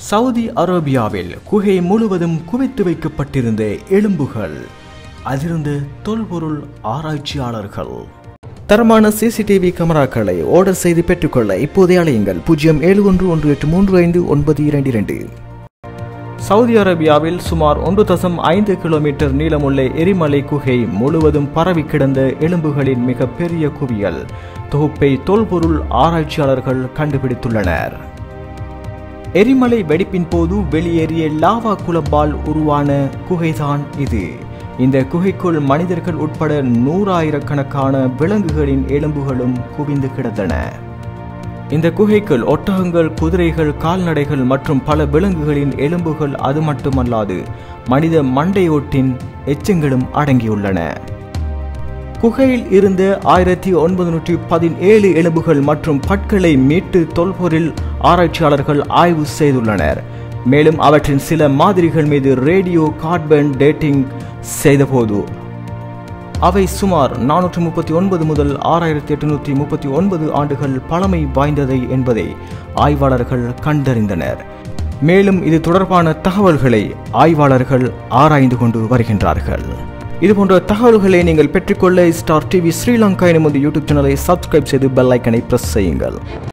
Saudi அரேபியாவில் குகை முழுவதும் குவித்து வைக்கப்பட்டிருந்த எலும்புகள் அதிலிருந்து தொல்பொருள் ஆராய்ச்சியாளர்கள் தரமான சிசிடிவி கேமராக்களை ஆர்டர் செய்து பெற்றுக்கொள்ள இப்போதே அழையுங்கள் பூஜ்ஜியம் ஏழு ஒன்று ஒன்று எட்டு மூன்று ஐந்து ஒன்பது இரண்டு இரண்டு சவுதி அரேபியாவில் சுமார் ஒன்று தசம் ஐந்து கிலோமீட்டர் நீளமுள்ள எரிமலை குகை முழுவதும் பரவி கிடந்த எலும்புகளின் மிக பெரிய குவியல் தொகுப்பை தொல்பொருள் ஆராய்ச்சியாளர்கள் கண்டுபிடித்துள்ளனர் எரிமலை வெடிப்பின் போது வெளியேறிய லாவா குலப்பால் உருவான குகைதான் இது இந்த குகைக்குள் மனிதர்கள் உட்பட நூறாயிரக்கணக்கான விலங்குகளின் எலும்புகளும் குவிந்து கிடந்தன இந்த குகைக்குள் ஒட்டகங்கள் குதிரைகள் கால்நடைகள் மற்றும் பல விலங்குகளின் எலும்புகள் அது மட்டுமல்லாது மனித மண்டையோட்டின் எச்சங்களும் அடங்கியுள்ளன குகையில் இருந்த ஆயிரத்தி ஒன்பது நூற்றி பதினேழு எலும்புகள் மற்றும் பற்களை மீட்டு தொல்பொருள் ஆராய்ச்சியாளர்கள் ஆய்வு செய்துள்ளனர் மேலும் அவற்றின் சில மாதிரிகள் மீது ரேடியோ கார்பன் டேட்டிங் செய்தபோது அவை சுமார் நானூற்று முப்பத்தி ஒன்பது முதல் ஆறாயிரத்தி எட்டுநூற்றி முப்பத்தி ஒன்பது ஆண்டுகள் பழமை வாய்ந்ததை என்பதை ஆய்வாளர்கள் கண்டறிந்தனர் மேலும் இது தொடர்பான தகவல்களை ஆய்வாளர்கள் ஆராய்ந்து கொண்டு வருகின்றார்கள் இதுபோன்ற தகவல்களை நீங்கள் பெற்றுக்கொள்ள ஸ்டார் டிவி ஸ்ரீலங்கா எனும் யூடியூப் சேனலை சப்ஸ்கிரைப் செய்து பெல் ஐக்கனை பிரஸ் செய்யுங்கள்